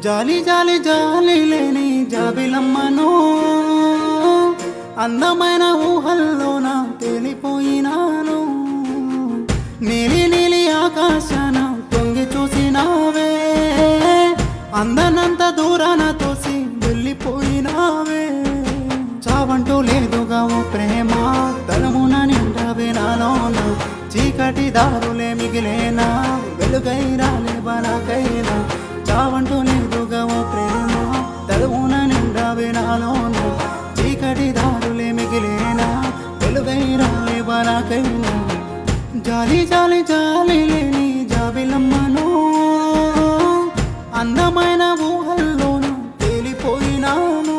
జాలి జాలి జాలి లేని జాబిలమ్మను అందమైన ఊహల్లోన తేలిపోయినాను నీలి నీలి ఆకాశాన తొంగి చూసినావే అందనంత దూరాన తోసి వెళ్ళిపోయినావే చావంటూ లేదుగా ఓ ప్రేమ తలమున నిండావే నాలోన చీకటి దారులే మిగిలేనా వెలుగై రాలే బలకైనా చావంటూ లేదుగా ఓ ప్రేమ తలమున నిండావే నాలోన చీకటి దారులే మిగిలేనా వెలుగై రాలే బలకైనా జాలి జాలి జాలి లేని జాబిలమ్మను అందమైన ఊహల్లోనూ తేలిపోయినాను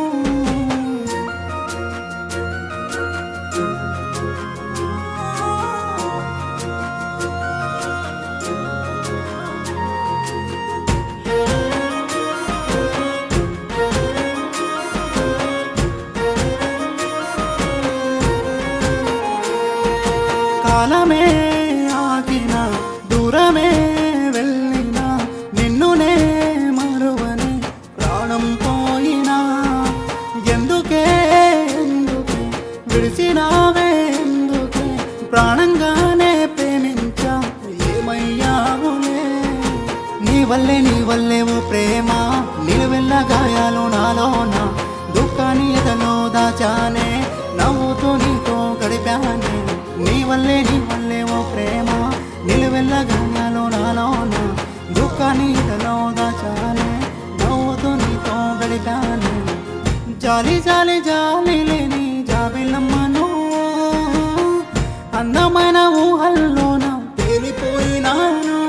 కాలమే ఆగిన దూరమే వెళ్ళిన నిన్నునే మరువని ప్రాణం పోయినా ఎందుకే ఎందుకే విడిచినావే ఎందుకే ప్రాణంగానే ప్రేమించా ఏమయ్యావులే నీ వల్లే నీ వల్లే ఓ ప్రేమ నిలువెల్ల గాయాలు నాలోన దుఃఖాన్ని ఎదలో దాచానే నవ్వుతూ నీతో గడిపానే నీ వల్లే నీ వల్లే ఓ ప్రేమ నిలువెల్ల గాయాలు నాలోన దుఃఖాన్ని ఎదలో దాచానే నవ్వుతూ నీతో గడిపానే జాలి జాలి జాలి లేని జాబిలమ్మను అందమైన ఊహల్లోన తేలిపోయినాను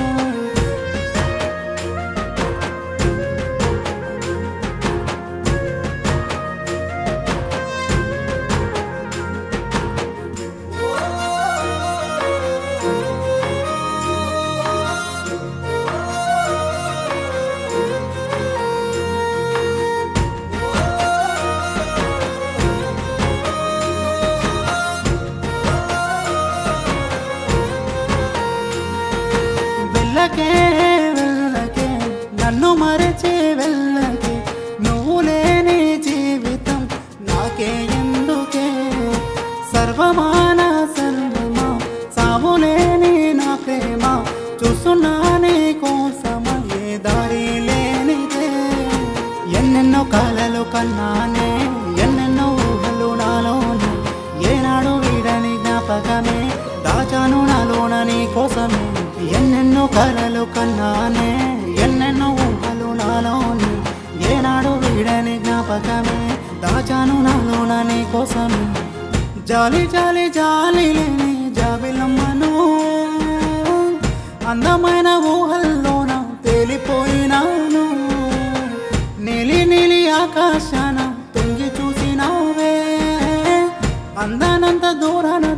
వెళ్ళకే వెళ్ళకే నన్ను మరచి వెళ్ళకే నువ్వు లేని జీవితం నాకే ఎందుకే సర్వమాన సర్వమా సావు లేని నా ప్రేమ చూస్తున్నా నీ కోసమ ఏ దారి లేనిదే ఎన్నెన్నో కాలలు కన్నానే ఎన్నెన్నో ఊహలు నాలోనే ఏనాడు వీడని జ్ఞాపకమే దాచాను నాలోన నీ కోసమే ఎన్నెన్నో కలలు కన్నానే ఎన్నెన్నో ఊహలు నాలోనే ఏనాడు వీడని జ్ఞాపకమే దాచాను నాలోన నీ కోసమే జాలి జాలి జాలి లేని జాబిలమ్మను అందమైన ఊహల్లోన తేలిపోయినాను నీలి నీలి ఆకాశాన తొంగి చూసినావే అందనంత దూరాన